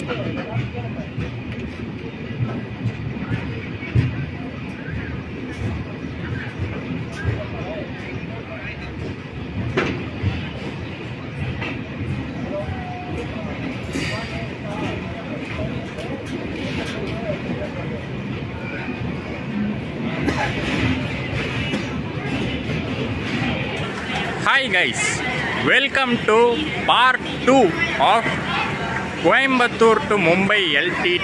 Hi guys, welcome to part 2 of Coimbatore to Mumbai LTT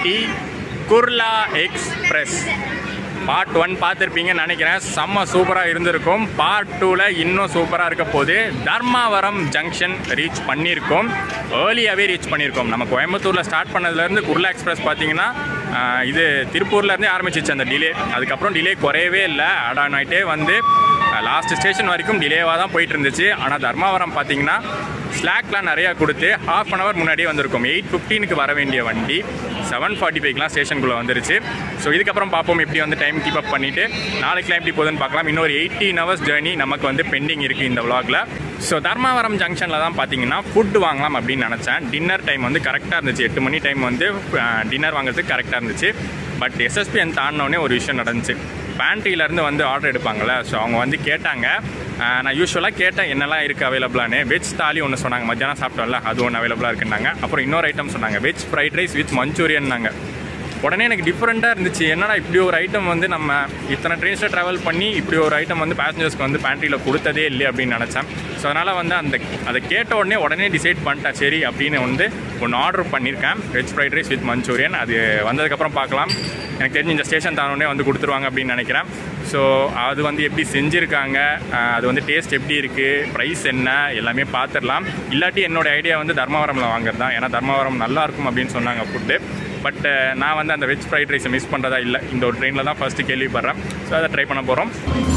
Kurla Express. Part one பார்த்துருப்பீங்கன்னு நினைக்கிறேன் செம்ம சூப்பராக இருந்திருக்கும் பார்ட் டூவில் இன்னும் சூப்பராக இருக்க போது தர்மாவரம் ஜங்ஷன் ரீச் பண்ணியிருக்கோம் ஏர்லியாகவே ரீச் பண்ணியிருக்கோம் நம்ம கோயம்புத்தூரில் ஸ்டார்ட் பண்ணதுலேருந்து குர்லா எக்ஸ்பிரஸ் பார்த்தீங்கன்னா ஆஹ், இது திருப்பூர்லேருந்தே ஆரம்பிச்சிச்சு அந்த டிலே அதுக்கப்புறம் டிலே குறையவே இல்லை ஆடான் ஆகிட்டே வந்து லாஸ்ட் ஸ்டேஷன் வரைக்கும் டிலேவாக தான் போயிட்டு இருந்துச்சு ஆனால் தர்மாவரம் பார்த்தீங்கன்னா ஸ்லாக்லாம் நிறையா கொடுத்து ஹாஃப் அன் ஹவர் முன்னாடியே வந்திருக்கும் எயிட் ஃபிஃப்டீனுக்கு வர வேண்டிய வண்டி செவன் ஃபார்ட்டி ஃபைவ்க்குலாம் ஸ்டேஷனுக்குள்ளே வந்துருச்சு ஸோ இதுக்கப்புறம் பார்ப்போம் எப்படி வந்து டைம் கீப் அப் பண்ணிவிட்டு நாளைக்குலாம் எப்படி போகுதுன்னு பார்க்கலாம் இன்னொரு எயிட்டீன் ஹவர்ஸ் ஜேர்னி நமக்கு வந்து பெண்டிங் இருக்குது இந்த vlogல ஸோ தர்மாவரம் ஜங்ஷனில் தான் பார்த்தீங்கன்னா ஃபுட் வாங்கலாம் அப்படின்னு நினச்சேன் டின்னர் டைம் வந்து கரெக்டாக இருந்துச்சு எட்டு மணி டைம் வந்து டின்னர் வாங்குறதுக்கு கரெக்டாக இருந்துச்சு பட் எஸ்எஸ்பிஎன் தாண்டினோடனே ஒரு விஷயம் நடந்துச்சு பேண்ட்ரியிலேருந்து வந்து ஆர்டர் எடுப்பாங்கள்ல ஸோ அவங்க வந்து கேட்டாங்க ஆஹ் நான் யூஸ்வலாக கேட்டேன் என்னெல்லாம் இருக்குது அவைலபிளானு வெஜ் தாலி ஒன்று சொன்னாங்க மத்தியானம் சாப்பிட்டோம்ல அது ஒன்று அவைலபிளாக இருக்குன்னாங்க அப்புறம் இன்னொரு ஐட்டம் சொன்னாங்க வெஜ் ஃப்ரைட் ரைஸ் வித் மஞ்சூரியன்னாங்க உடனே எனக்கு டிஃப்ரெண்ட்டாக இருந்துச்சு என்னடா இப்படி ஒரு ஐட்டம் வந்து நம்ம இத்தனை ட்ரெயின்ஸில் ட்ராவல் பண்ணி இப்படி ஒரு ஐட்டம் வந்து பேசஞ்சர்ஸ்க்கு வந்து பேண்ட்ரியில் கொடுத்ததே இல்லை அப்படின்னு நினச்சேன் ஸோ அதனால் வந்து அந்த அதை கேட்ட உடனே உடனே டிசைட் பண்ணிட்டேன் சரி அப்படின்னு வந்து ஒன்று ஆர்டர் பண்ணியிருக்கேன் veg fried rice with Manchurian அது வந்ததுக்கப்புறம் பார்க்கலாம் எனக்கு தெரிஞ்சு இந்த ஸ்டேஷன் தானோடனே வந்து கொடுத்துருவாங்க அப்படின்னு நினைக்கிறேன் ஸோ அது வந்து எப்படி செஞ்சுருக்காங்க அஹ் அது வந்து டேஸ்ட் எப்படி இருக்குது ப்ரைஸ் என்ன எல்லாமே பார்த்துடலாம் இல்லாட்டி என்னோட ஐடியா வந்து தர்மவரமில் வாங்குறது தான் ஏன்னா தர்மவரம் நல்லா இருக்கும் அப்படின்னு சொன்னாங்க ஃபுட்டு பட் நான் வந்து அந்த வெஜ் ஃப்ரைட் ரைஸை மிஸ் பண்ணுறதா இல்லை இந்த ஒரு ட்ரெயினில் தான் ஃபஸ்ட்டு கேள்விப்படுறேன் ஸோ அதை ட்ரை பண்ண போகிறோம்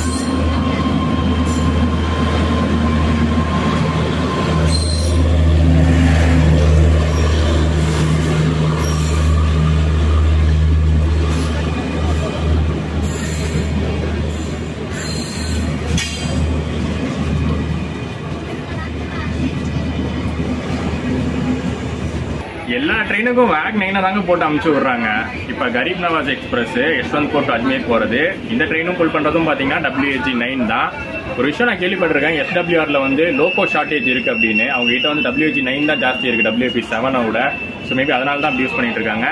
எல்லா ட்ரெயினுக்கும் வேக் நைனை தாங்க போட்டு அமுச்சு விட்றாங்க இப்போ கரீப் நவாஸ் எக்ஸ்பிரஸ் யஷ்வந்த் கோட் அஜ்மீர் போகிறது இந்த ட்ரெயினும் புல் பண்ணுறதும் பார்த்தீங்கன்னா டபிள்யூஹெச்சி நைன் தான் ஒரு விஷயம் நான் கேள்விப்பட்டிருக்கேன் எஸ்டபிள்யூஆரில் வந்து லோகோ ஷார்ட்டேஜ் இருக்குது அப்படின்னு அவங்க கிட்ட வந்து டபிள்யூஹெச்சி நைன் தான் ஜாஸ்தி இருக்குது டபிள்யூபி செவனை விட ஸோ மேபி அதனால தான் அப்படி யூஸ் பண்ணிட்டு இருக்காங்க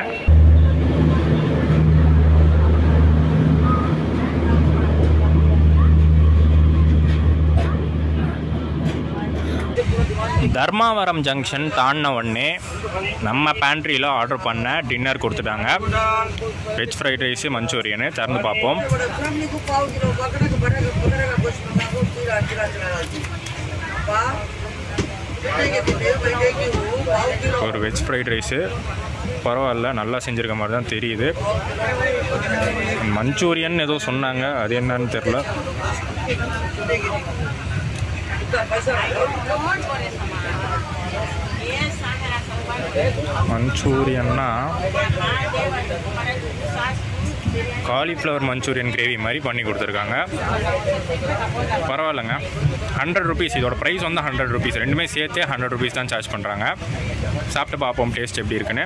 தர்மாவரம் ஜங்ஷன் தாண்டின உடனே நம்ம பேண்ட்ரியில் ஆர்டர் பண்ண டின்னர் கொடுத்துட்டாங்க வெஜ் ஃப்ரைட் ரைஸு மஞ்சூரியனு திறந்து பார்ப்போம் Ramniku pau kilo bakana ke barang ke barang ke bos mataku tira tira tira lagi. Apa? Kita ke dia bagi ke u pau kilo. ஒரு veg fried rice பரவாயில்ல நல்லா செஞ்சுருக்க மாதிரி தான் தெரியுது Manchurian ஏதோ சொன்னாங்க அது என்னன்னு தெரில Kita pasal. மஞ்சூரியன்னா காலிஃப்ளவர் மஞ்சூரியன் கிரேவி மாதிரி பண்ணி கொடுத்துருக்காங்க பரவாயில்லைங்க ஹண்ட்ரட் ருபீஸ் இதோட ப்ரைஸ் வந்து ஹண்ட்ரட் ருபீஸ் ரெண்டுமே சேர்த்தே ஹண்ட்ரட் ருபீஸ் தான் சார்ஜ் பண்ணுறாங்க சாப்பிட்டு பார்ப்போம் டேஸ்ட் எப்படி இருக்குன்னு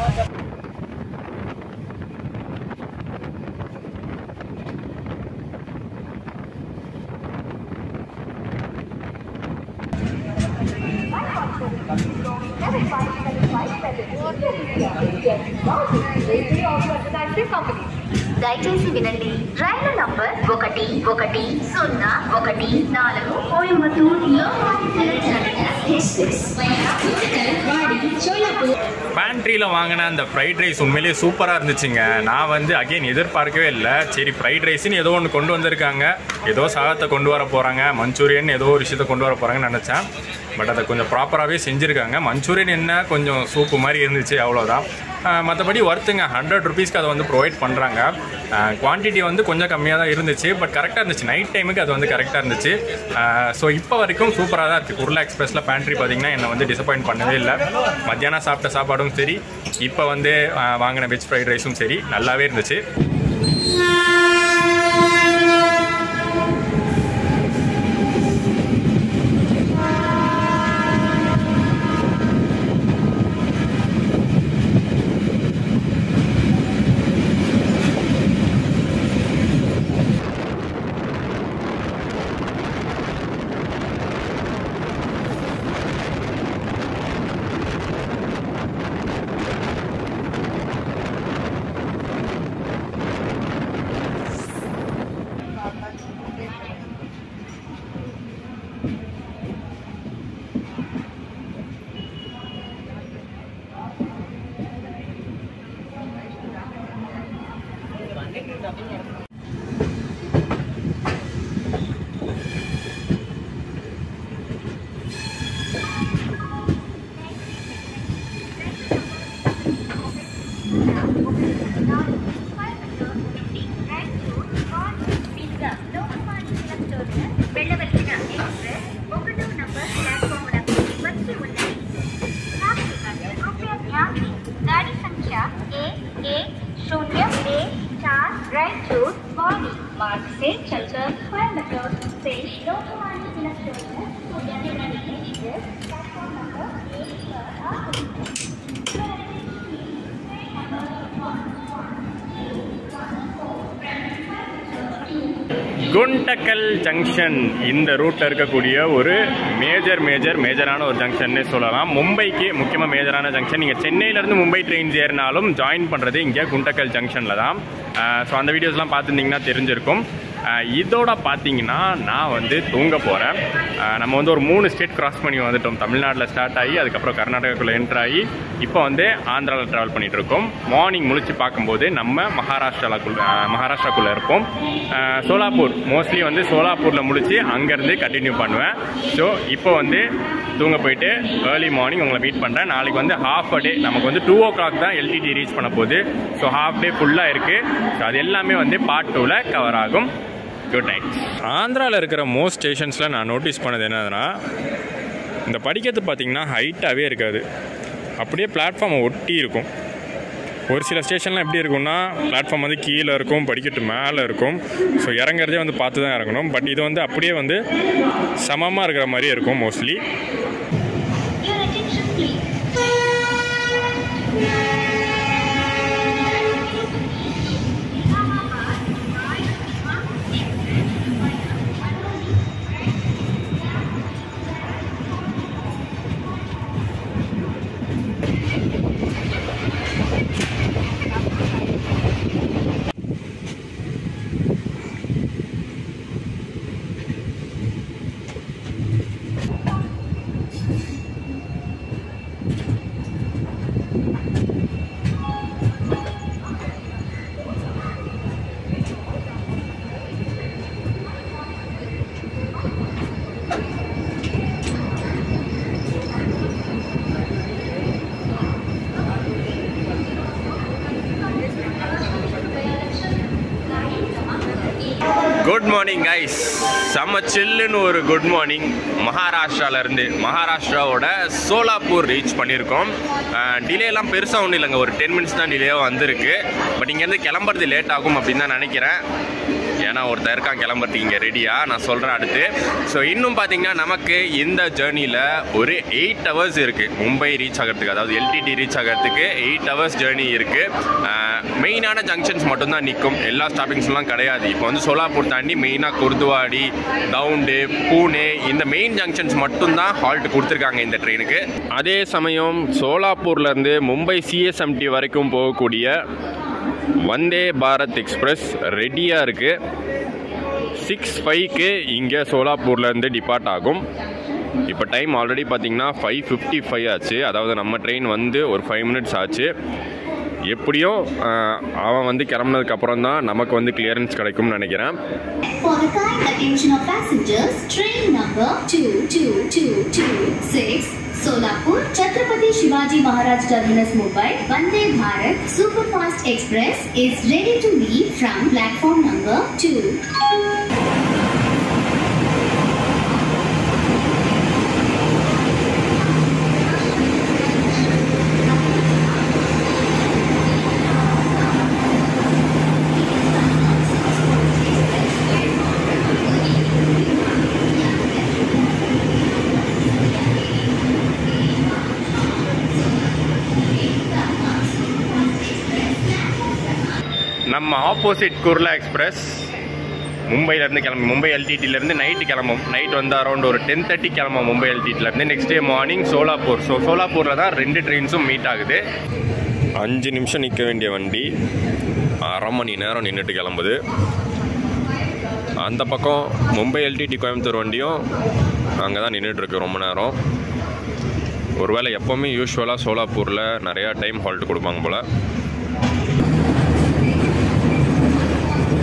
దయచేసి వినండి రైలు నంబర్ ఒకటి ఒకటి సున్నా ఒకటి నాలుగు కోయంబత్తూరులో பேண்ட்ரியில் வாங்கின அந்த ஃப்ரைட் ரைஸ் உண்மையிலேயே சூப்பராக இருந்துச்சுங்க நான் வந்து அகைன் எதிர்பார்க்கவே இல்லை சரி ஃப்ரைட் ரைஸ்னு ஏதோ ஒன்று கொண்டு வந்திருக்காங்க ஏதோ சாதத்தை கொண்டு வர போகிறாங்க மஞ்சூரியன் ஏதோ ஒரு விஷயத்தை கொண்டு வர போகிறாங்கன்னு நினச்சேன் பட் அதை கொஞ்சம் ப்ராப்பராகவே செஞ்சுருக்காங்க மஞ்சூரியன் என்ன கொஞ்சம் சூப்பு மாதிரி இருந்துச்சு அவ்வளோதான் மற்றபடி ஒர்த்துங்க ஹண்ட்ரட் ருபீஸ்க்கு அதை வந்து ப்ரொவைட் பண்ணுறாங்க குவான்டிட்டி வந்து கொஞ்சம் கம்மியாக தான் இருந்துச்சு பட் கரெக்டாக இருந்துச்சு நைட் டைமுக்கு அது வந்து கரெக்டாக இருந்துச்சு ஸோ இப்போ வரைக்கும் சூப்பராக தான் இருக்குது குர்லா எக்ஸ்பிரஸில் பேண்ட்ரி பார்த்தீங்கன்னா என்னை வந்து டிசப்பாயின்ட் பண்ணவே இல்லை மத்தியானம் சாப்பிட்ட சாப்பாடும் சரி இப்போ வந்து ஆஹ், வாங்கின வெஜ் ஃப்ரைட் ரைஸும் சரி நல்லாவே இருந்துச்சு వెళ్ళవలసిన ఎక్స్ప్రెస్ ఒకటో నంబర్ ప్లాట్ఫామ్లకు వచ్చి ఉన్నది कृपया ध्यान दें गाड़ी संख्या एक एक शून्य एक चार राइट रोड मॉर्निंग मार्ग से चलकर कोयम्बटूर से लोकमान्य तिलक टर्मिनस को जाने वाली एक्सप्रेस प्लेटफॉर्म नंबर एक पर आ रही है குண்டக்கல் ஜங்ஷன் இந்த ரூட்டில் இருக்கக்கூடிய ஒரு மேஜர் மேஜர் மேஜரான ஒரு ஜங்ஷன்னே சொல்லலாம் மும்பைக்கு முக்கியமாக மேஜரான ஜங்ஷன் நீங்கள் சென்னையிலேருந்து மும்பை ட்ரெயின்ஸ் ஏறினாலும் ஜாயின் பண்ணுறது இங்கே குண்டக்கல் ஜங்ஷனில் தான் ஸோ அந்த வீடியோஸ்லாம் பார்த்துருந்தீங்கன்னா தெரிஞ்சிருக்கும் அஹ் இதோட பார்த்தீங்கன்னா நான் வந்து தூங்க போகிறேன் நம்ம வந்து ஒரு மூணு ஸ்டேட் கிராஸ் பண்ணி வந்துட்டோம் தமிழ்நாட்டில் ஸ்டார்ட் ஆகி அதுக்கப்புறம் கர்நாடகாக்குள்ளே என்ட்ரு ஆகி இப்போ வந்து ஆந்திராவில் ட்ராவல் பண்ணிட்டு இருக்கோம் மார்னிங் முழிச்சு பார்க்கும்போது நம்ம மகாராஷ்டிராக்குள்ள மகாராஷ்டிராக்குள்ளே இருப்போம் அஹ் சோலாப்பூர் மோஸ்ட்லி வந்து சோலாப்பூரில் முடிச்சு அங்கேருந்து கண்டினியூ பண்ணுவேன் ஸோ இப்போ வந்து தூங்க போயிட்டு ஏர்லி மார்னிங் உங்களை மீட் பண்ணுறேன் நாளைக்கு வந்து ஹாஃப் அ டே நமக்கு வந்து டூ ஓ கிளாக் தான் எல்டிடி ரீச் பண்ண போகுது ஸோ ஹாஃப் டே ஃபுல்லாக இருக்குது ஸோ அது எல்லாமே வந்து பார்ட் டூவில் கவர் ஆகும் குட் நைட் ஆந்திராவில் இருக்கிற மோஸ்ட் ஸ்டேஷன்ஸில் நான் நோட்டீஸ் பண்ணது என்னதுன்னா இந்த படிக்கிறது பார்த்தீங்கன்னா ஹைட்டாகவே இருக்காது அப்படியே பிளாட்ஃபார்மை ஒட்டி இருக்கும் ஒரு சில ஸ்டேஷன்லாம் எப்படி இருக்கும்னா பிளாட்ஃபார்ம் வந்து கீழே இருக்கும் படிக்கட்டு மேலே இருக்கும் ஸோ இறங்குறதே வந்து பார்த்து தான் இறங்கணும் பட் இது வந்து அப்படியே வந்து சமமாக இருக்கிற மாதிரியே இருக்கும் mostly Your attention please. Good morning guys செம்ம சில்லுன்னு ஒரு குட் மார்னிங் மகாராஷ்டிராலேருந்து மகாராஷ்டிராவோட சோலாப்பூர் ரீச் பண்ணியிருக்கோம் டிலேலாம் பெருசாக ஒன்றும் இல்லைங்க ஒரு டென் மினிட்ஸ் தான் டிலேவாக வந்திருக்கு பட் இங்கேருந்து கிளம்புறது லேட் ஆகும் அப்படின்னு தான் நினைக்கிறேன் ஏன்னா ஒருத்தர் இருக்கான் கிளம்புறதுக்கு இங்கே ரெடியாக நான் சொல்கிறேன் அடுத்து ஸோ இன்னும் பார்த்தீங்கன்னா நமக்கு இந்த ஜேர்னியில் ஒரு எயிட் ஹவர்ஸ் இருக்குது மும்பை ரீச் ஆகிறதுக்கு அதாவது எல்டிடி ரீச் ஆகிறதுக்கு எயிட் ஹவர்ஸ் ஜேர்னி இருக்குது மெயினான ஜங்ஷன்ஸ் மட்டும்தான் நிற்கும் எல்லா ஸ்டாப்பிங்ஸ்லாம் கிடையாது இப்போ வந்து சோலாப்பூர் தாண்டி மெயினாக குர்துவாடி தவுண்டு பூனே இந்த மெயின் ஜங்ஷன்ஸ் மட்டும்தான் ஹால்ட் கொடுத்துருக்காங்க இந்த ட்ரெயினுக்கு அதே சமயம் சோலாப்பூர்லேருந்து மும்பை சிஎஸ்எம்டி வரைக்கும் போகக்கூடிய வந்தே பாரத் எக்ஸ்பிரஸ் ரெடியாக இருக்குது சிக்ஸ் ஃபைவ்க்கு இங்கே சோலாப்பூர்லேருந்து டிபார்ட் ஆகும் இப்போ டைம் ஆல்ரெடி பார்த்தீங்கன்னா ஃபைவ் ஃபிஃப்டி ஃபைவ் ஆச்சு அதாவது நம்ம ட்ரெயின் வந்து ஒரு ஃபைவ் மினிட்ஸ் ஆச்சு எப்படியும் ஆஹ், அவன் வந்து கிளம்புனதுக்கு அப்புறம் தான் நமக்கு வந்து கிளியரன்ஸ் கிடைக்கும்னு நினைக்கிறேன் For the kind attention of passengers, train number 22226 Solapur Chhatrapati Shivaji Maharaj Terminus Mumbai Vande Bharat Superfast Express is ready to leave from platform number 2. நம்ம ஆப்போசிட் குர்லா எக்ஸ்பிரஸ் மும்பையிலேருந்து கிளம்பி மும்பை எல்டிடிலேருந்து நைட்டு கிளம்பும் நைட் வந்து அரௌண்ட் ஒரு ten thirty கிளம்பும் மும்பை எல்டிடிலேருந்து next day morning Solapur so சோலாப்பூரில் தான் ரெண்டு ட்ரெயின்ஸும் மீட் ஆகுது அஞ்சு நிமிஷம் நிற்க வேண்டிய வண்டி அரை மணி நேரம் நின்றுட்டு கிளம்புது அந்த பக்கம் மும்பை எல்டிடி கோயம்புத்தூர் வண்டியும் அங்கே தான் நின்றுட்டுருக்கு ரொம்ப நேரம் ஒருவேளை எப்போவுமே யூஸ்வலாக சோலாப்பூரில் நிறையா டைம் ஹால்ட் கொடுப்பாங்க போல்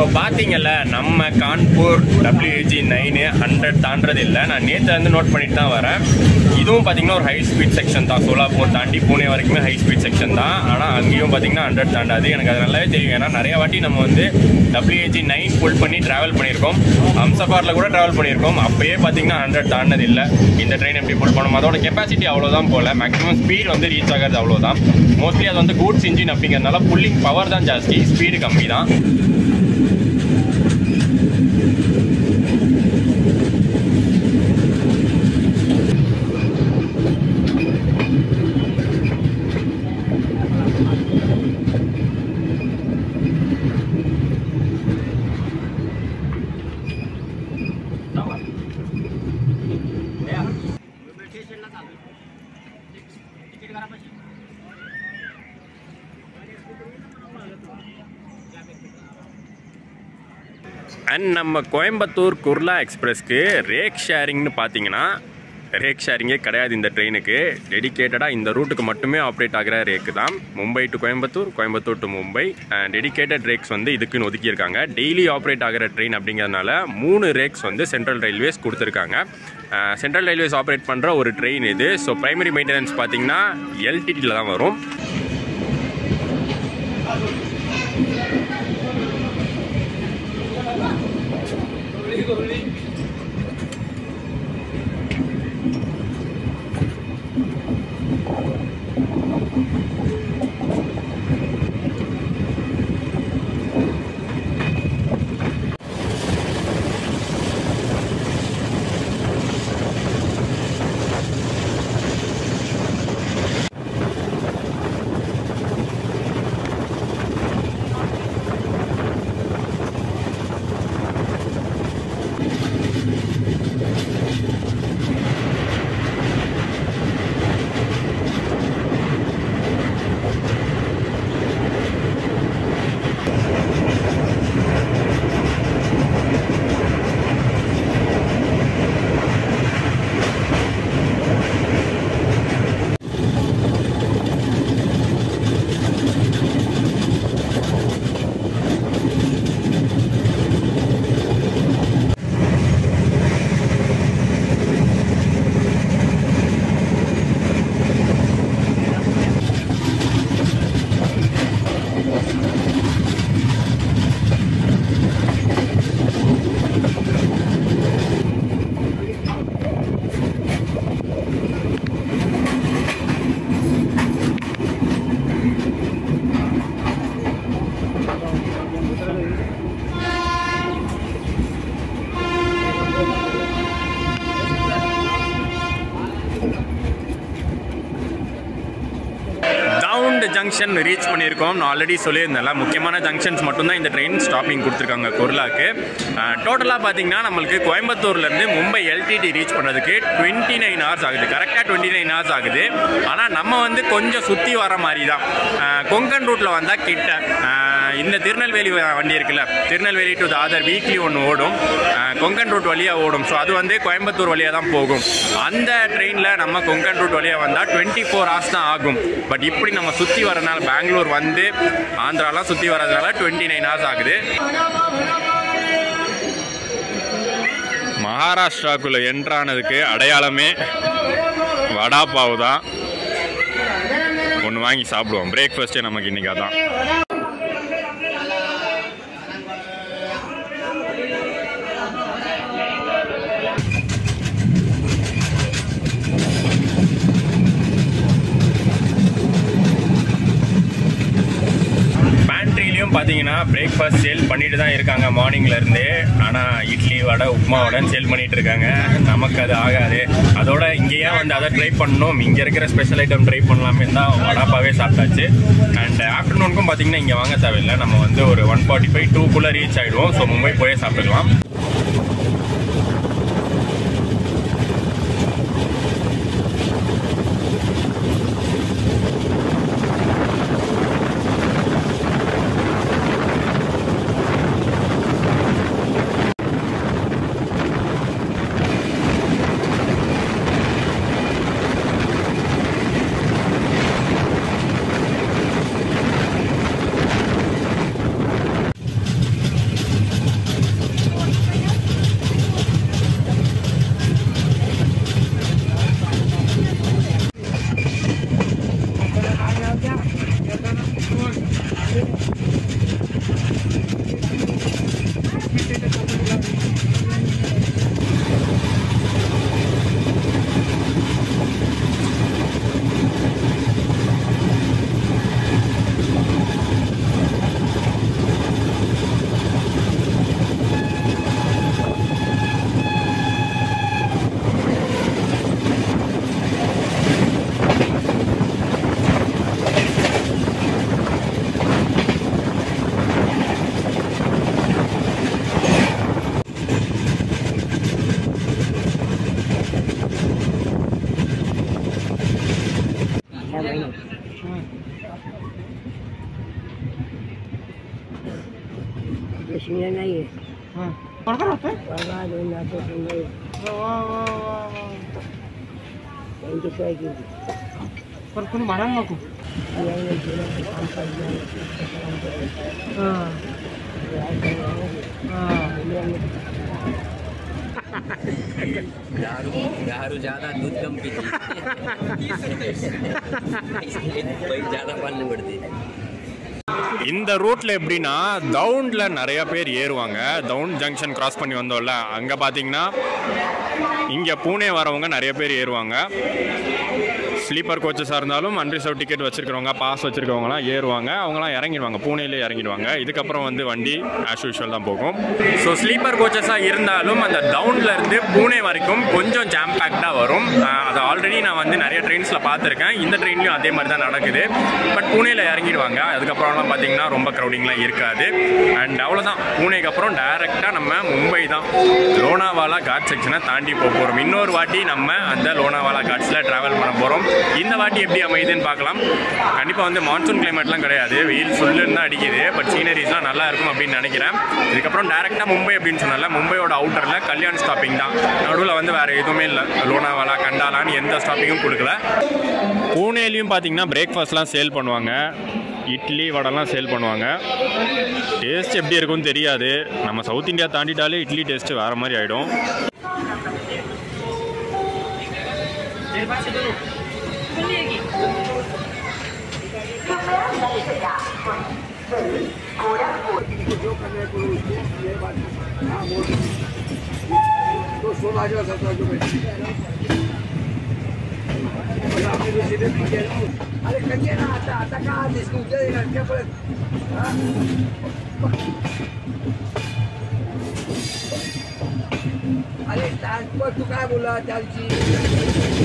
பார்த்தீங்கல்ல நம்ம கான்பூர் டபிள்யூஜி நைனு ஹண்ட்ரட் தாண்டது இல்லை நான் நேற்று வந்து நோட் பண்ணிட்டு தான் வரேன் இதுவும் பார்த்தீங்கன்னா ஒரு ஹை ஸ்பீட் செக்ஷன் தான் சோலாப்பூர் தாண்டி பூனே வரைக்குமே ஹை ஸ்பீட் செக்ஷன் தான் ஆனால் அங்கேயும் பார்த்தீங்கன்னா ஹண்ட்ரட் தாண்டாது எனக்கு அது நல்லாவே தெரியும் ஏன்னா நிறைய வாட்டி நம்ம வந்து டபிள்யூஜி நைன் புல் பண்ணி ட்ராவல் பண்ணியிருக்கோம் ஹம்சஃபாரில் கூட ட்ராவல் பண்ணியிருக்கோம் அப்பயே பார்த்தீங்கன்னா ஹண்ட்ரட் தாண்டது இல்லை இந்த ட்ரெயின் எப்படி புல் பண்ணணும் அதோட கெப்பாசிட்டி அவ்வளோதான் போல மேக்ஸிமம் ஸ்பீட் வந்து ரீச் ஆகிறது அவ்வளோதான் மோஸ்ட்லி அது வந்து கூட்ஸ் இன்ஜின் அப்படிங்கிறதுனால புல்லிங் பவர் தான் ஜாஸ்தி ஸ்பீடு கம்மி தான் அண்ட் நம்ம கோயம்புத்தூர் குர்லா எக்ஸ்பிரஸ்க்கு ரேக் ஷேரிங்னு பார்த்தீங்கன்னா ரேக் ஷேரிங்கே கிடையாது இந்த ட்ரெயினுக்கு டெடிகேட்டடாக இந்த ரூட்டுக்கு மட்டுமே ஆப்ரேட் ஆகிற ரேக்கு தான் Mumbai to Coimbatore Coimbatore to Mumbai dedicated rakes வந்து இதுக்குன்னு ஒதுக்கியிருக்காங்க டெய்லி ஆப்ரேட் ஆகிற ட்ரெயின் அப்படிங்கிறதுனால மூணு ரேக்ஸ் வந்து சென்ட்ரல் ரயில்வேஸ் கொடுத்துருக்காங்க சென்ட்ரல் ரயில்வேஸ் ஆப்ரேட் பண்ணுற ஒரு ட்ரெயின் இது ஸோ பிரைமரி மெயின்டெனன்ஸ் பார்த்தீங்கன்னா எல்டிடியில் தான் வரும் டவுண்ட் ஜங்ஷன் ரீச் பண்ணியிருக்கோம் நான் ஆல்ரெடி சொல்லியிருந்தேன்ல முக்கியமான ஜங்ஷன்ஸ் மட்டும்தான் இந்த ட்ரெயின் ஸ்டாப்பிங் கொடுத்துருக்காங்க குர்லாக்கு டோட்டலாக பார்த்தீங்கன்னா நம்மளுக்கு கோயம்புத்தூர்லேருந்து மும்பை எல்டிடி ரீச் பண்ணுறதுக்கு டுவெண்ட்டி நைன் ஹவர்ஸ் ஆகுது கரெக்டாக டுவெண்ட்டி நைன் ஹவர்ஸ் ஆகுது ஆனால் நம்ம வந்து கொஞ்சம் சுற்றி வர மாதிரி தான் அஹ், கொங்கன் ரூட்டில் வந்தால் கிட்ட அஹ், இந்த திருநெல்வேலி வ- வண்டி இருக்குல்ல திருநெல்வேலி டு தாதர் வீக்லி ஒன்று ஓடும் அஹ், கொங்கன் ரூட் வழியாக ஓடும் ஸோ அது வந்து கோயம்புத்தூர் வழியாக தான் போகும் அந்த ட்ரெயினில் நம்ம கொங்கன் ரூட் வழியாக வந்தால் டுவெண்ட்டி ஃபோர் ஹவர்ஸ் தான் ஆகும் பட் இப்படி நம்ம சுற்றி வரனால பெங்களூர் வந்து ஆந்திராலாம் சுற்றி வரதுனால டுவெண்ட்டி நைன் ஹவர்ஸ் ஆகுது மகாராஷ்டிராக்குள்ளே என்ட்ரானதுக்கு அடையாளமே வடா பாவு தான் ஒன்று வாங்கி சாப்பிடுவோம் பிரேக்ஃபாஸ்ட்டே நமக்கு இன்னைக்கு அதான் பேண்ட்ரிலையும் பார்த்தீங்கன்னா பிரேக்ஃபாஸ்ட் சேல் பண்ணிட்டு தான் இருக்காங்க மார்னிங்ல இருந்தே ஆனால் இட்லி வடை உப்புமா வடைன்னு சேல் பண்ணிட்டு இருக்காங்க நமக்கு அது ஆகாது அதோட இங்கேயே வந்து அதை ட்ரை பண்ணணும் இங்கே இருக்கிற ஸ்பெஷல் ஐட்டம் ட்ரை பண்ணலாமே தான் வடாப்பாவே சாப்பிட்டாச்சு அண்ட் ஆஃப்டர்நூனுக்கும் பார்த்தீங்கன்னா இங்கே வாங்க தேவையில்லை நம்ம வந்து ஒரு ஒன் ஃபார்ட்டி ஃபைவ் டூக்குள்ளே ரீச் ஆகிடுவோம் ஸோ மும்பை போய் சாப்பிட்டுக்கலாம் पण कोणी म्हणायला नको दारू दारू ज्यादा दूध कम पीती इसलिए भाई ज्यादा पालनी पड़ती है இந்த ரூட்ல எப்படின்னா தவுண்ட்ல நிறைய பேர் ஏறுவாங்க தவுண்ட் ஜங்ஷன் கிராஸ் பண்ணி வந்தோம்ல அங்க பாத்தீங்கன்னா இங்க பூனே வரவங்க நிறைய பேர் ஏறுவாங்க ஸ்லீப்பர் கோச்சஸாக இருந்தாலும் அன்ரிசர்வ் டிக்கெட் வச்சிருக்கிறவங்க பாஸ் வச்சிருக்கவங்கலாம் ஏறுவாங்க அவங்களாம் இறங்கிடுவாங்க பூனேலே இறங்கிடுவாங்க இதுக்கப்புறம் வந்து வண்டி ஆஸ் யூஷுவல் தான் போகும் ஸோ ஸ்லீப்பர் கோச்சஸாக இருந்தாலும் அந்த டவுன்ல இருந்து பூனே வரைக்கும் கொஞ்சம் ஜாம் பேக்டாக வரும் அஹ் அதை ஆல்ரெடி நான் வந்து நிறைய ட்ரெயின்ஸில் பார்த்துருக்கேன் இந்த ட்ரெயின்லையும் அதே மாதிரி தான் நடக்குது பட் பூனேல இறங்கிடுவாங்க அதுக்கப்புறம்லாம் பார்த்தீங்கன்னா ரொம்ப க்ரௌடிங்லாம் இருக்காது அண்ட் அவ்வளோதான் பூனேக்கு அப்புறம் டைரெக்டாக நம்ம மும்பை தான் லோனாவாலா காட் செக்ஷனை தாண்டி போக போகிறோம் இன்னொரு வாட்டி நம்ம அந்த லோனாவாலா காட்ஸில் ட்ராவல் பண்ண போகிறோம் இந்த வாட்டி எப்படி அமையுதுன்னு பார்க்கலாம் கண்டிப்பாக வந்து மான்சூன் கிளைமேட்லாம் கிடையாது வெயில் சொல்லுன்னு தான் அடிக்குது பட் சீனரிஸ்லாம் நல்லா இருக்கும் அப்படின்னு நினைக்கிறேன் இதுக்கப்புறம் டேரெக்டாக மும்பை அப்படின்னு சொன்னால மும்பையோட அவுட்டரில் கல்யாண் ஸ்டாப்பிங் தான் நடுவில் வந்து வேறு எதுவுமே இல்லை லோனாவாலா கண்டாலான்னு எந்த ஸ்டாப்பிங்கும் கொடுக்கல பூனேலையும் பார்த்தீங்கன்னா பிரேக்ஃபாஸ்ட்லாம் சேல் பண்ணுவாங்க இட்லி வடைலாம் சேல் பண்ணுவாங்க டேஸ்ட் எப்படி இருக்கும்னு தெரியாது நம்ம சவுத் இந்தியா தாண்டிட்டாலே இட்லி டேஸ்ட்டு வேறு மாதிரி ஆகிடும் तो सोलह जो सत्रह जो अरे कहिए ना आता आता कहाँ जिसको क्या क्या पड़े अरे ट्रांसपोर्ट तू काय बोला त्याची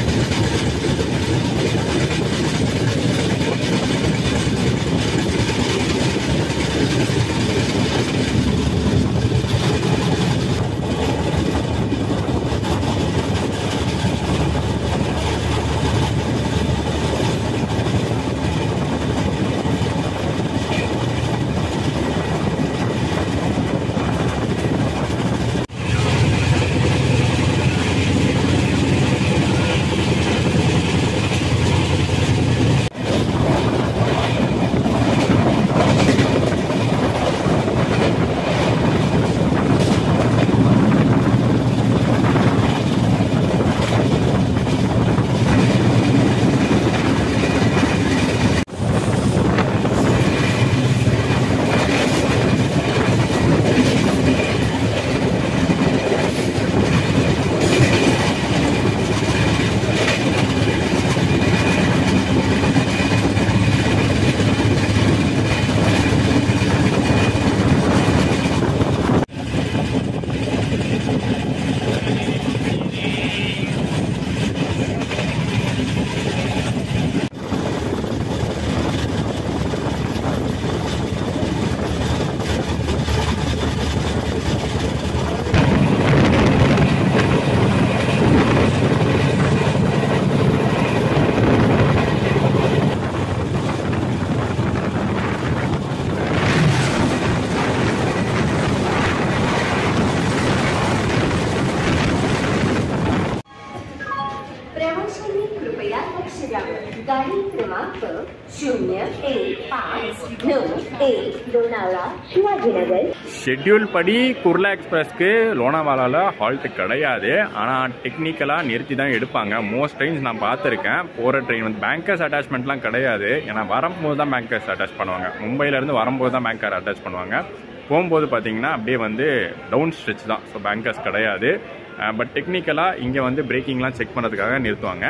प्रवाशांनी कृपया लक्ष द्यावं गाडी क्रमांक शून्य एक पाच नऊ एक लोणावळा शिवाजीनगर ஷெட்யூல் படி குர்லா எக்ஸ்பிரஸ்க்கு லோனாவாலாவில் ஹால்ட்டு கிடையாது ஆனால் டெக்னிக்கலாக நிறுத்தி தான் எடுப்பாங்க மோஸ்ட் ட்ரெயின்ஸ் நான் பார்த்துருக்கேன் போகிற ட்ரெயின் வந்து பேங்கர்ஸ் அட்டாச்மெண்ட்லாம் கிடையாது ஏன்னா வரும்போது தான் பேங்கர்ஸ் அட்டாச் பண்ணுவாங்க மும்பையிலேருந்து வரும்போது தான் பேங்கர் அட்டாச் பண்ணுவாங்க போகும்போது பார்த்தீங்கன்னா அப்படியே வந்து டவுன் ஸ்ட்ரெச் தான் ஸோ பேங்கர்ஸ் கிடையாது பட் டெக்னிக்கலாக இங்கே வந்து பிரேக்கிங்லாம் செக் பண்ணுறதுக்காக நிறுத்துவாங்க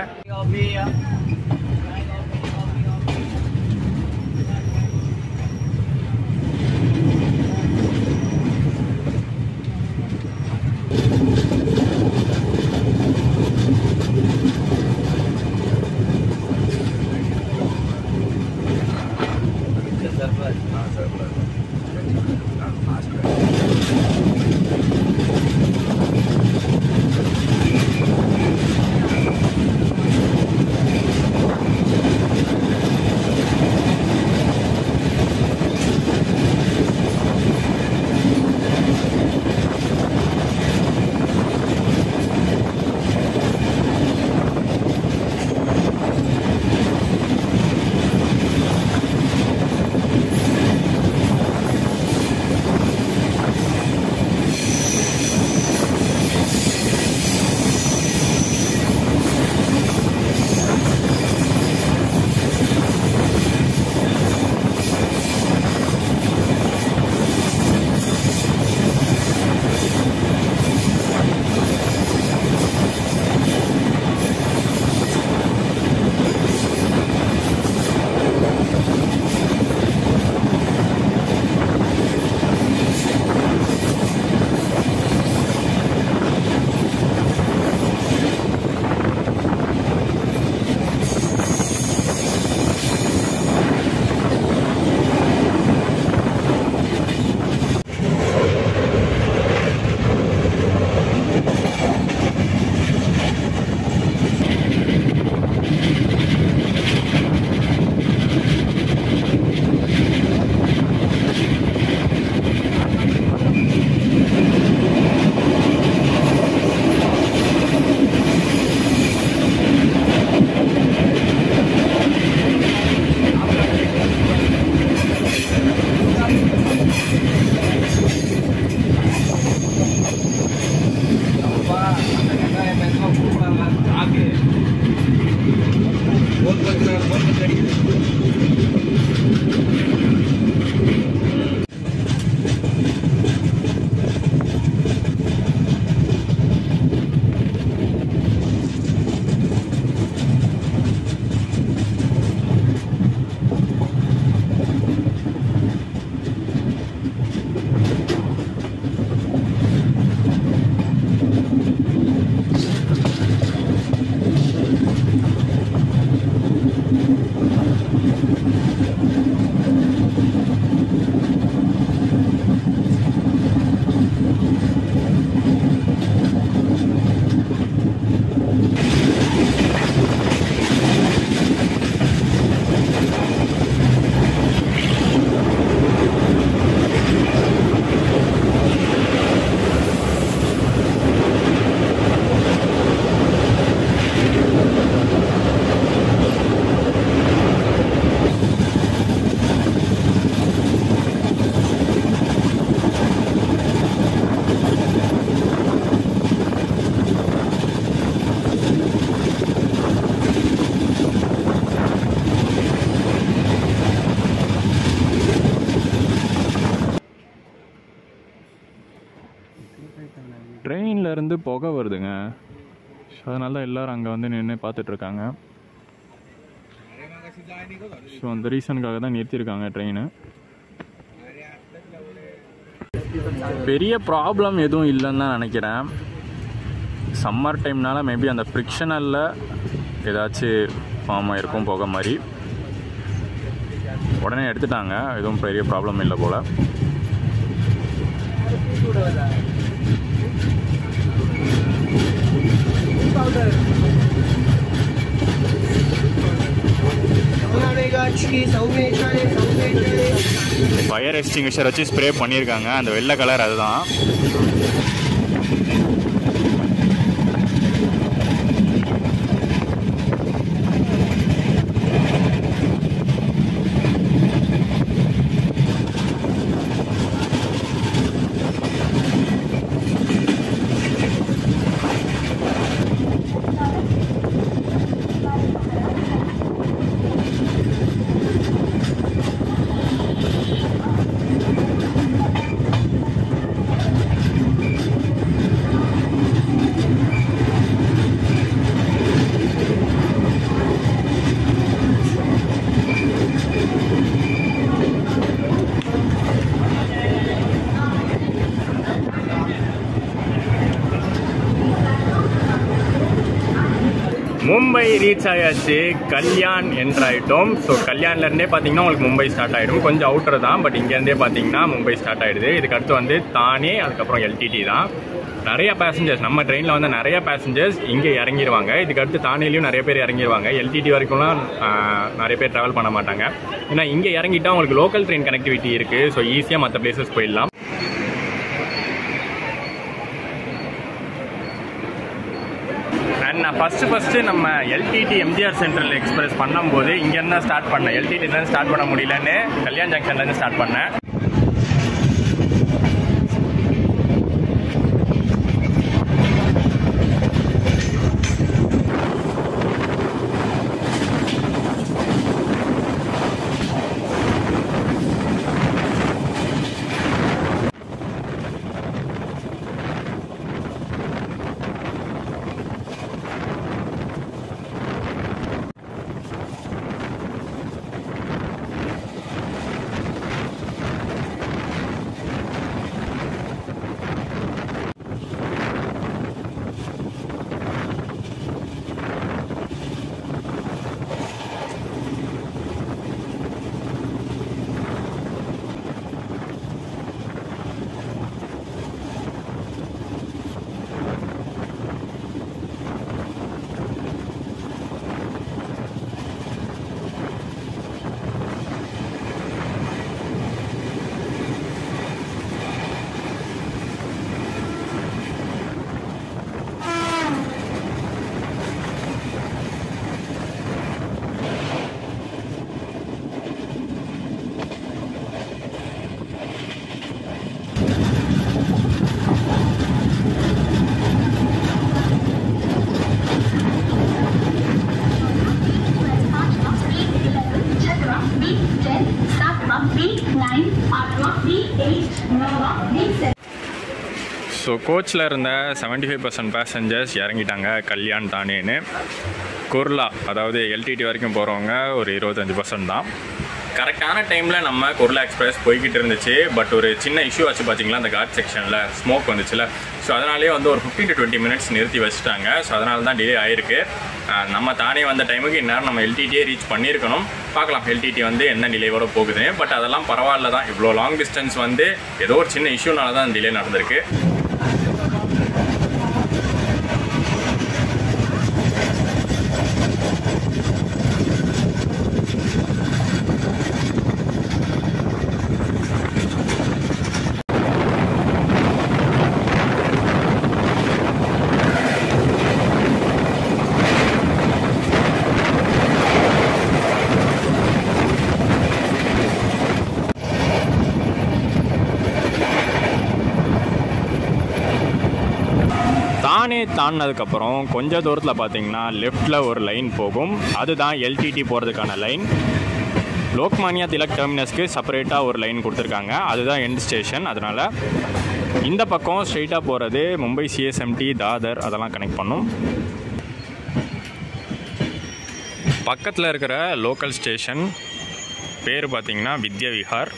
ட்ரெயினில் இருந்து புகை வருதுங்க ஸோ அதனால தான் எல்லோரும் அங்கே வந்து நின்று பார்த்துட்ருக்காங்க ஸோ அந்த ரீசனுக்காக தான் நிறுத்தியிருக்காங்க ட்ரெயின் பெரிய ப்ராப்ளம் எதுவும் இல்லைன்னு தான் நினைக்கிறேன் சம்மர் டைம்னால மேபி அந்த ஃப்ரிக்ஷனலில் ஏதாச்சும் ஃபார்ம் ஆகிருக்கும் புகை மாதிரி உடனே எடுத்துட்டாங்க எதுவும் பெரிய ப்ராப்ளம் இல்லை போல் ஃபயர் எக்ஸ்டிங்விஷர் வச்சு ஸ்ப்ரே பண்ணியிருக்காங்க அந்த வெள்ளை கலர் அதுதான் மும்பை ரீச் ஆயாச்சு கல்யாண் என்றாயிட்டோம் ஸோ கல்யாண்லேருந்தே பார்த்தீங்கன்னா உங்களுக்கு மும்பை ஸ்டார்ட் ஆகிடும் கொஞ்சம் அவுட்டர் தான் பட் இங்கேருந்தே பார்த்தீங்கன்னா மும்பை ஸ்டார்ட் ஆகிடுது இதுக்கு அடுத்து வந்து தானே அதுக்கப்புறம் எல்டிடி தான் நிறைய பேசஞ்சர்ஸ் நம்ம ட்ரெயினில் வந்து நிறைய பேசஞ்சர்ஸ் இங்கே இறங்கிடுவாங்க இதுக்கு அடுத்து தானேலையும் நிறைய பேர் இறங்கிடுவாங்க எல்டிடி வரைக்கும்லாம் ஆஹ், நிறைய பேர் ட்ராவல் பண்ண மாட்டாங்க ஏன்னா இங்கே இறங்கிட்டா உங்களுக்கு லோக்கல் ட்ரெயின் கனெக்டிவிட்டி இருக்குது ஸோ ஈஸியாக மற்ற பிளேசஸ் போயிடலாம் அண்ட் நான் ஃபஸ்ட்டு ஃபஸ்ட்டு நம்ம எல்டிடி எம்ஜிஆர் சென்ட்ரல் எக்ஸ்பிரஸ் பண்ணும்போது இங்கேருந்து தான் ஸ்டார்ட் பண்ணேன் எல்டிடிலேருந்து ஸ்டார்ட் பண்ண முடியலன்னு கல்யாண் ஜங்ஷன்லேருந்து ஸ்டார்ட் பண்ணேன் B9, Atma B8, Nova B7. So கோச்சில் இருந்த 75% ஃபைவ் பர்சன்ட் பேசஞ்சர்ஸ் இறங்கிட்டாங்க கல்யாண் தானேன்னு குர்லா அதாவது எல்டிடி வரைக்கும் போகிறவங்க ஒரு இருபத்தஞ்சி பர்சன்ட் தான் கரெக்டான டைமில் நம்ம குர்லா எக்ஸ்பிரஸ் போய்கிட்டு இருந்துச்சு பட் ஒரு சின்ன இஷ்யூ ஆச்சு பார்த்தீங்களா அந்த காட் செக்ஷனில் ஸ்மோக் வந்துச்சுல ஸோ அதனாலே வந்து ஒரு ஃபிஃப்டீன் டு டுவெண்ட்டி மினிட்ஸ் நிறுத்தி வச்சுட்டாங்க ஸோ அதனால தான் டிலே ஆயிருக்கு அஹ் நம்ம தானே வந்த டைமுக்கு இந்நேரம் நம்ம எல்டிடியே ரீச் பண்ணியிருக்கணும் பார்க்கலாம் எல்டிடி வந்து என்ன டிலேவோட போகுது பட் அதெல்லாம் பரவாயில்ல தான் இவ்வளோ லாங் டிஸ்டன்ஸ் வந்து ஏதோ ஒரு சின்ன இஷ்யூனால தான் டிலே நடந்திருக்கு தானே தாண்டினதுக்கப்புறம் கொஞ்ச தூரத்தில் பார்த்தீங்கன்னா லெஃப்டில் ஒரு லைன் போகும் அதுதான் எல்டிடி போகிறதுக்கான லைன் லோக்மானியா திலக் டெர்மினஸ்க்கு செப்பரேட்டாக ஒரு லைன் கொடுத்துருக்காங்க அதுதான் எண்ட் ஸ்டேஷன் அதனால் இந்த பக்கம் ஸ்ட்ரெயிட்டாக போகிறது மும்பை சிஎஸ்எம்டி தாதர் அதெல்லாம் கனெக்ட் பண்ணும் பக்கத்தில் இருக்கிற லோக்கல் ஸ்டேஷன் பேர் பார்த்தீங்கன்னா வித்யா விஹார்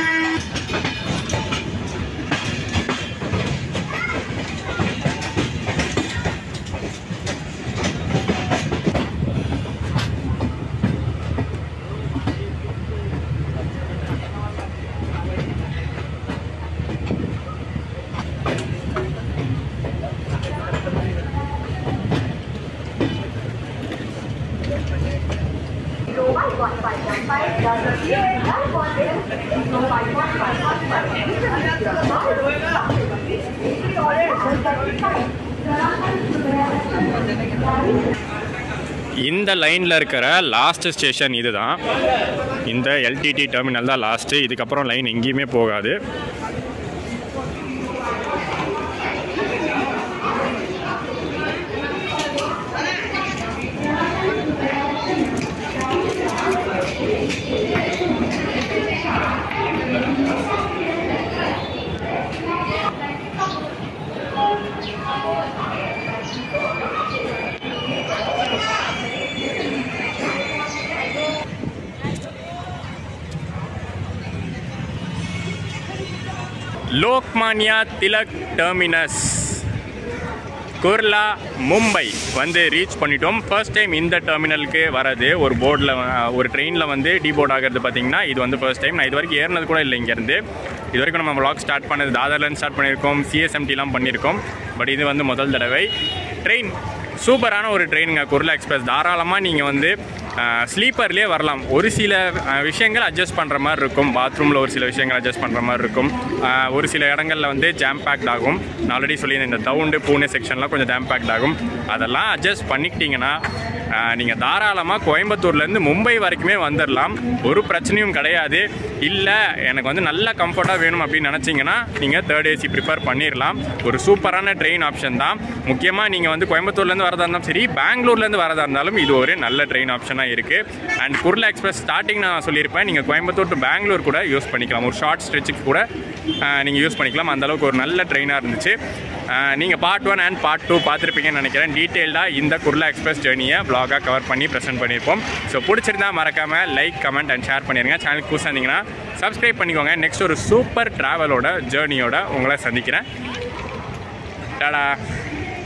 இந்த லைனில் இருக்கிற லாஸ்ட் ஸ்டேஷன் இதுதான் இந்த எல்டிடி டெர்மினல் தான் லாஸ்ட்டு இதுக்கப்புறம் லைன் எங்கேயுமே போகாது லோக்மானியா திலக் டெர்மினஸ் குர்லா மும்பை வந்து ரீச் பண்ணிட்டோம் ஃபர்ஸ்ட் டைம் இந்த டெர்மினலுக்கு வரது ஒரு போர்டில் ஒரு ட்ரெயினில் வந்து டிபோர்ட் ஆகிறது பார்த்தீங்கன்னா இது வந்து ஃபர்ஸ்ட் டைம் நான் இது வரைக்கும் ஏறினது கூட இல்லை இங்கேருந்து இது வரைக்கும் நம்ம vlog ஸ்டார்ட் பண்ணது தாதர்லேருந்து ஸ்டார்ட் பண்ணியிருக்கோம் சிஎஸ்எம்டிலாம் பண்ணியிருக்கோம் பட் இது வந்து முதல் தடவை ட்ரெயின் சூப்பரான ஒரு ட்ரெயினுங்க குர்லா எக்ஸ்பிரஸ் தாராளமாக நீங்கள் வந்து ஸ்லீப்பர்லேயே வரலாம் ஒரு சில அஹ், விஷயங்கள் அட்ஜஸ்ட் பண்ணுற மாதிரி இருக்கும் பாத்ரூமில் ஒரு சில விஷயங்கள் அட்ஜஸ்ட் பண்ணுற மாதிரி இருக்கும் அஹ், ஒரு சில இடங்களில் வந்து ஜாம் பேக்ட் ஆகும் நான் ஆல்ரெடி சொல்லியிருந்தேன் இந்த தவுண்டு பூனே செக்ஷன்லாம் கொஞ்சம் ஜாம் பேக்ட் ஆகும் அதெல்லாம் அட்ஜஸ்ட் பண்ணிக்கிட்டிங்கன்னா நீங்கள் தாராளமாக கோயம்புத்தூர்லேருந்து மும்பை வரைக்குமே வந்துடலாம் ஒரு பிரச்சனையும் கிடையாது இல்லை எனக்கு வந்து நல்ல கம்ஃபர்ட்டாக வேணும் அப்படின்னு நினச்சிங்கன்னா நீங்கள் தேர்ட் ஏசி ப்ரிப்பேர் பண்ணிடலாம் ஒரு சூப்பரான ட்ரெயின் ஆப்ஷன் தான் முக்கியமாக நீங்கள் வந்து கோயம்புத்தூர்லேருந்து வரதா இருந்தாலும் சரி பெங்களூர்லேருந்து வரதா இருந்தாலும் இது ஒரு நல்ல ட்ரெயின் ஆப்ஷனாக இருக்குது அண்ட் குர்லா எக்ஸ்பிரஸ் ஸ்டார்டிங் நான் சொல்லியிருப்பேன் நீங்கள் கோயம்புத்தூர் டு பெங்களூர் கூட யூஸ் பண்ணிக்கலாம் ஒரு ஷார்ட் ஸ்ட்ரெச்சுக்கு கூட நீங்கள் யூஸ் பண்ணிக்கலாம் அந்த அளவுக்கு ஒரு நல்ல ட்ரெயினாக இருந்துச்சு நீங்கள் part one and part two பார்த்துருப்பீங்கன்னு நினைக்கிறேன் டீட்டெயில்டாக இந்த குர்லா எக்ஸ்பிரஸ் ஜேர்னியை ப்ளாகாக கவர் பண்ணி ப்ரெசென்ட் பண்ணியிருப்போம் ஸோ பிடிச்சிருந்தா மறக்காமல் லைக் கமெண்ட் அண்ட் ஷேர் பண்ணிடுங்க சேனலுக்கு புதுசாக இருந்தீங்கன்னா சப்ஸ்கிரைப் பண்ணிக்கோங்க நெக்ஸ்ட் ஒரு சூப்பர் ட்ராவலோட ஜேர்னியோட உங்களை சந்திக்கிறேன் டாடா